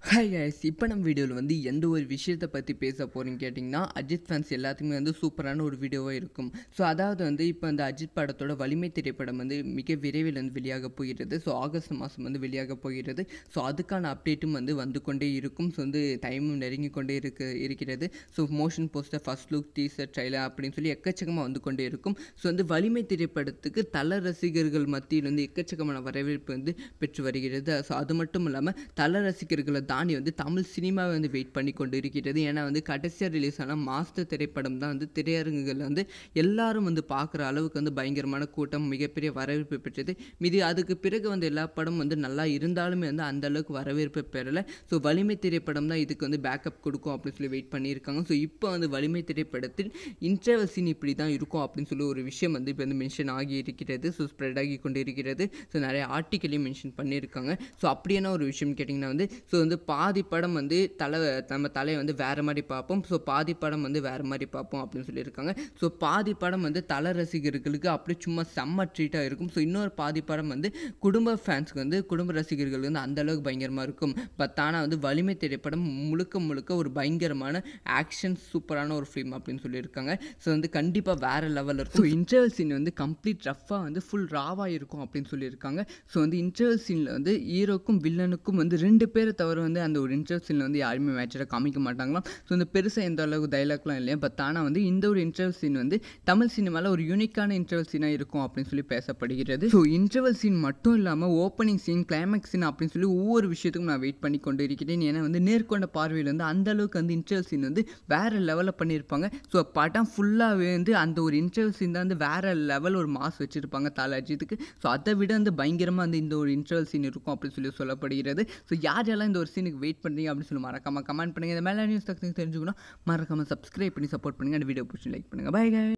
hi guys இப்போ நம்ம வீடியோவில் வந்து எந்த ஒரு விஷயத்தை பற்றி பேச போகிறீங்க கேட்டிங்கன்னா அஜித் ஃபேன்ஸ் எல்லாத்துக்குமே வந்து சூப்பரான ஒரு வீடியோவாக இருக்கும் ஸோ அதாவது வந்து இப்போ அந்த அஜித் படத்தோட வலிமை திரைப்படம் வந்து மிக விரைவில் வந்து வெளியாக போகிறது ஸோ ஆகஸ்ட் மாதம் வந்து வெளியாக போகிறது ஸோ அதுக்கான அப்டேட்டும் வந்து வந்து கொண்டே இருக்கும் ஸோ வந்து டைமும் நெருங்கி கொண்டே இருக்கு இருக்கிறது so motion poster first look teaser trailer அப்படின்னு சொல்லி எக்கச்சக்கமாக வந்து கொண்டே இருக்கும் ஸோ வந்து வலிமை திரைப்படத்துக்கு தல ரசிகர்கள் மத்தியில் வந்து எக்கச்சக்கமான வரவேற்பு வந்து பெற்று வருகிறது ஸோ அது மட்டும் இல்லாமல் தல ரசிகர்களை தாண்டி வந்து தமிழ் சினிமாவை வந்து வெயிட் பண்ணி கொண்டு இருக்கிறது ஏன்னா வந்து கடைசியாக ரிலீஸ் ஆன மாஸ்டர் திரைப்படம் தான் வந்து திரையரங்குகளில் வந்து எல்லாரும் வந்து பார்க்குற அளவுக்கு வந்து பயங்கரமான கூட்டம் மிகப்பெரிய வரவேற்பு பெற்றது மீதி அதுக்கு பிறகு வந்து எல்லா படமும் வந்து நல்லா இருந்தாலுமே வந்து அந்த அளவுக்கு வரவேற்பு பெறலை ஸோ வலிமை திரைப்படம் தான் இதுக்கு வந்து பேக்கப் கொடுக்கும் அப்படின்னு சொல்லி வெயிட் பண்ணியிருக்காங்க ஸோ இப்போ வந்து வலிமை திரைப்படத்தில் இன்டர்வல் சீன் இப்படி தான் இருக்கும் அப்படின்னு சொல்லி ஒரு விஷயம் வந்து இப்போ வந்து மென்ஷன் ஆகி இருக்கிறது ஸோ ஸ்ப்ரெட் ஆகி கொண்டு இருக்கிறது ஸோ நிறைய ஆர்டிக்கலையும் மென்ஷன் பண்ணியிருக்காங்க ஸோ அப்படியான ஒரு விஷயம் கேட்டிங்கன்னா வந்து ஸோ வந்து பாதி படம் வந்து தலை நம்ம தலையை வந்து வேறு மாதிரி பார்ப்போம் ஸோ பாதி படம் வந்து வேறு மாதிரி பார்ப்போம் அப்படின்னு சொல்லியிருக்காங்க ஸோ பாதி படம் வந்து தலை ரசிகர்களுக்கு அப்படியே சும்மா செம்ம ட்ரீட்டாக இருக்கும் ஸோ இன்னொரு பாதி படம் வந்து குடும்ப ஃபேன்ஸ்க்கு வந்து குடும்ப ரசிகர்களுக்கு வந்து அந்த அளவுக்கு பயங்கரமாக இருக்கும் பட் ஆனால் வந்து வலிமை திரைப்படம் முழுக்க முழுக்க ஒரு பயங்கரமான ஆக்ஷன் சூப்பரான ஒரு ஃபிலிம் அப்படின்னு சொல்லியிருக்காங்க ஸோ வந்து கண்டிப்பாக வேறு லெவலில் இருக்கும் ஸோ இன்டர்வல் சீன் வந்து கம்ப்ளீட் ரஃப்பாக வந்து ஃபுல் ராவாக இருக்கும் அப்படின்னு சொல்லியிருக்காங்க ஸோ வந்து இன்டர்வல் சீனில் வந்து ஹீரோக்கும் வில்லனுக்கும் வந்து ரெண்டு பேரை தவிர வந்து அந்த ஒரு இன்டர்வல் சீனில் வந்து யாருமே மேட்சரை காமிக்க மாட்டாங்களாம் ஸோ இந்த பெருசாக எந்த அளவுக்கு டைலாக்லாம் இல்லையா பட் ஆனால் வந்து இந்த ஒரு இன்டர்வல் சீன் வந்து தமிழ் சினிமாவில் ஒரு யூனிக்கான இன்டர்வல் சீனாக இருக்கும் அப்படின்னு சொல்லி பேசப்படுகிறது ஸோ இன்டர்வல் சீன் மட்டும் இல்லாமல் ஓப்பனிங் சீன் கிளைமேக்ஸ் சீன் அப்படின்னு சொல்லி ஒவ்வொரு விஷயத்துக்கும் நான் வெயிட் பண்ணி கொண்டு இருக்கிறேன் ஏன்னா வந்து நேர்கொண்ட பார்வையில் வந்து அந்த அளவுக்கு வந்து இன்டர்வல் சீன் வந்து வேறு லெவலில் பண்ணியிருப்பாங்க ஸோ படம் ஃபுல்லாகவே வந்து அந்த ஒரு இன்டர்வல் சீன் தான் வந்து வேறு லெவல் ஒரு மாஸ் வச்சுருப்பாங்க தலை அஜித்துக்கு ஸோ அதை விட வந்து பயங்கரமாக வந்து இந்த ஒரு இன்டர்வல் சீன் இருக்கும் அப்படின்னு சொல்லி சொல்லப்படுகிறது ஸோ யார் யாரெல்லாம் இந்த ஒரு சீனுக்கு வெயிட் பண்ணுறீங்க அப்படின்னு சொல்லி மறக்காமல் கமெண்ட் பண்ணுங்கள் இந்த மேலே நியூஸ் தெரிஞ்சுக்கணும் மறக்காமல் சப்ஸ்கிரைப் பண்ணி சப்போர்ட் பண்ணுங்கள் அந்த வீடியோ பிடிச்சி லைக் பண்ணுங்கள் பை